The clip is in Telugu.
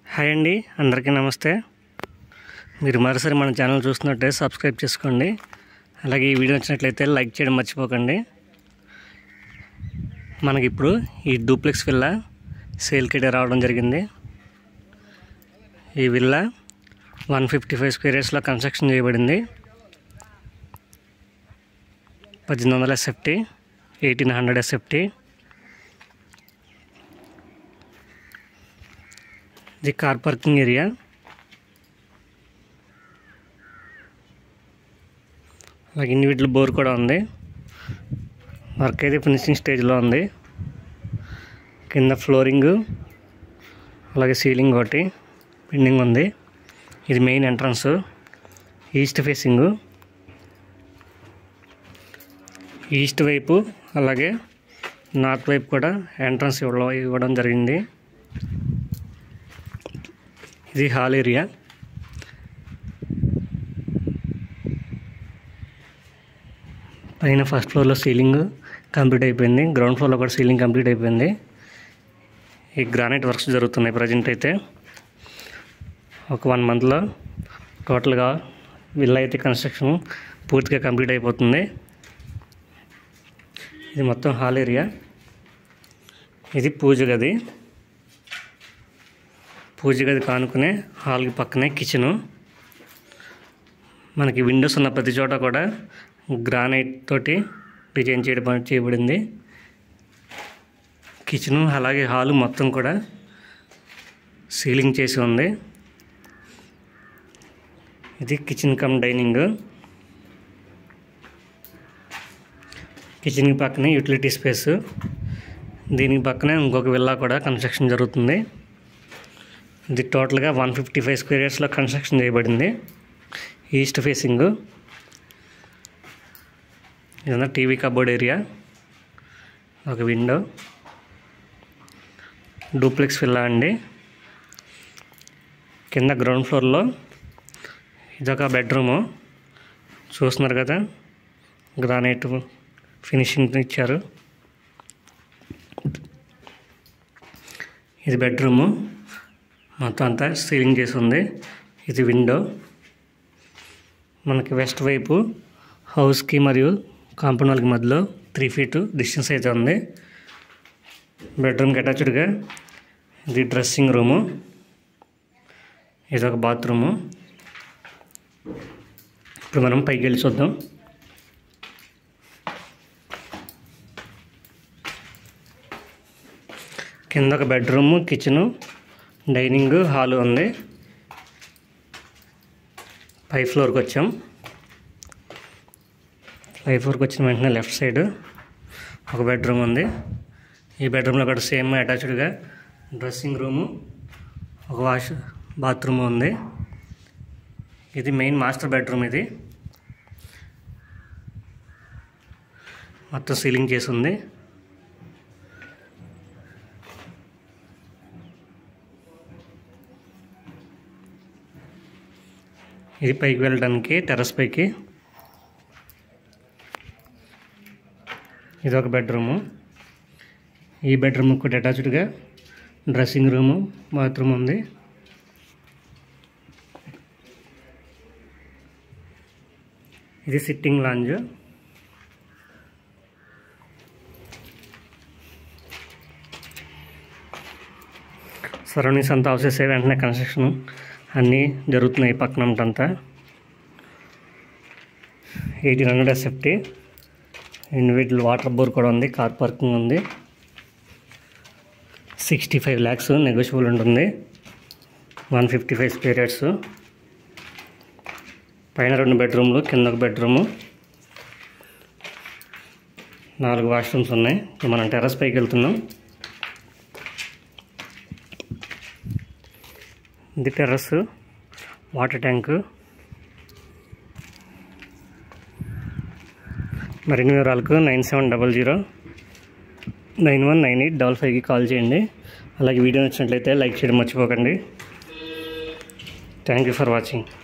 హాయ్ అండి అందరికీ నమస్తే మీరు మరోసారి మన ఛానల్ చూస్తున్నట్టే సబ్స్క్రైబ్ చేసుకోండి అలాగే ఈ వీడియో నచ్చినట్లయితే లైక్ చేయడం మర్చిపోకండి మనకి ఇప్పుడు ఈ డూప్లెక్స్ విల్లా సేల్కి రావడం జరిగింది ఈ villa one fifty five square ఇయర్స్లో కన్స్ట్రక్షన్ చేయబడింది పద్దెనిమిది వందల ఎస్ఎఫ్టీ ఎయిటీన్ హండ్రెడ్ ఎస్ఎఫ్టీ ఇది కార్ పార్కింగ్ ఏరియా అలాగే ఇండివిజువల్ బోర్ కూడా ఉంది వర్క్ అయితే ఫినిషింగ్ స్టేజ్లో ఉంది కింద ఫ్లోరింగ్ అలాగే సీలింగ్ ఒకటి పెండింగ్ ఉంది ఇది main entrance east facing east వైపు అలాగే నార్త్ వైపు కూడా ఎంట్రన్స్ ఇవ్వడం ఇవ్వడం జరిగింది ఇది హాల్ ఏరియా పైన ఫస్ట్ ఫ్లోర్లో సీలింగ్ కంప్లీట్ అయిపోయింది గ్రౌండ్ ఫ్లోర్లో కూడా సీలింగ్ కంప్లీట్ అయిపోయింది ఈ గ్రానైట్ వర్క్స్ జరుగుతున్నాయి ప్రజెంట్ అయితే ఒక వన్ మంత్లో టోటల్గా విల్లా అయితే కన్స్ట్రక్షన్ పూర్తిగా కంప్లీట్ అయిపోతుంది ఇది మొత్తం హాల్ ఏరియా ఇది పూజ గది పూజ గది కానుకునే హాల్కి పక్కనే కిచెను మనకి విండోస్ ఉన్న ప్రతి చోట కూడా గ్రానైట్ తోటి డిజైన్ చేయడం చేయబడింది కిచెను అలాగే హాలు మొత్తం కూడా సీలింగ్ చేసి ఉంది ఇది కిచెన్ కమ్ డైనింగ్ కిచెన్కి పక్కనే యూటిలిటీ స్పేస్ దీనికి పక్కనే ఇంకొక విల్లా కూడా కన్స్ట్రక్షన్ జరుగుతుంది ఇది టోటల్గా వన్ ఫిఫ్టీ ఫైవ్ స్క్వేర్ ఇయర్స్లో కన్స్ట్రక్షన్ చేయబడింది ఈస్ట్ ఫేసింగ్ ఇదంతా టీవీ కబోర్డ్ ఏరియా ఒక విండో డూప్లెక్స్ విల్లా అండి కింద గ్రౌండ్ ఫ్లోర్లో ఇదొక బెడ్రూము చూస్తున్నారు కదా గ్రానైట్ ఫినిషింగ్ ఇచ్చారు ఇది బెడ్రూము మొత్తం అంతా సీలింగ్ చేసి ఉంది ఇది విండో మనకి వెస్ట్ వైపు హౌస్కి మరియు కాంపౌండ్ వాళ్ళకి మధ్యలో త్రీ ఫీట్ డిస్టెన్స్ అయితే ఉంది బెడ్రూమ్కి అటాచ్డ్గా ఇది డ్రెస్సింగ్ రూము ఇది ఒక బాత్రూము ఇప్పుడు మనం పైకి వెళ్ళి చూద్దాం కింద ఒక బెడ్రూము కిచెను డైనింగ్ హాల్ ఉంది పై ఫ్లోర్కి వచ్చాం పై ఫ్లోర్కి వచ్చిన వెంటనే లెఫ్ట్ సైడ్ ఒక బెడ్రూమ్ ఉంది ఈ బెడ్రూమ్లో కూడా సేమ్ అటాచ్డ్గా డ్రెస్సింగ్ రూము ఒక వాష్ బాత్రూమ్ ఉంది ఇది మెయిన్ మాస్టర్ బెడ్రూమ్ ఇది మొత్తం సీలింగ్ చేసి ఉంది ఇది పైకి వెళ్ళడానికి టెర్రస్ పైకి ఇది ఒక బెడ్రూము ఈ బెడ్రూమ్ కూడా అటాచ్డ్గా డ్రెస్సింగ్ రూము బాత్రూమ్ ఉంది ఇది సిట్టింగ్ లాంజ్ సరౌండింగ్స్ అంతా హౌసెస్ వెంటనే కన్స్ట్రక్షన్ అన్నీ జరుగుతున్నాయి పక్కన అంతా eighteen hundred SFT individual water bore కూడా ఉంది కార్ పార్కింగ్ ఉంది సిక్స్టీ ఫైవ్ ల్యాక్స్ నెగోషియబుల్ ఉంటుంది one fifty five square yards పైన రెండు బెడ్రూమ్లు కింద ఒక బెడ్రూము నాలుగు వాష్రూమ్స్ ఉన్నాయి ఇప్పుడు మనం టెర్రస్ పైకి వెళ్తున్నాం ఇది టెర్రస్ వాటర్ ట్యాంకు మరిన్ని వివరాలకు nine seven double zero nine one nine eight double ఫైవ్కి కాల్ చేయండి అలాగే వీడియో నచ్చినట్లయితే లైక్ చేయడం మర్చిపోకండి థ్యాంక్ యూ ఫర్ వాచింగ్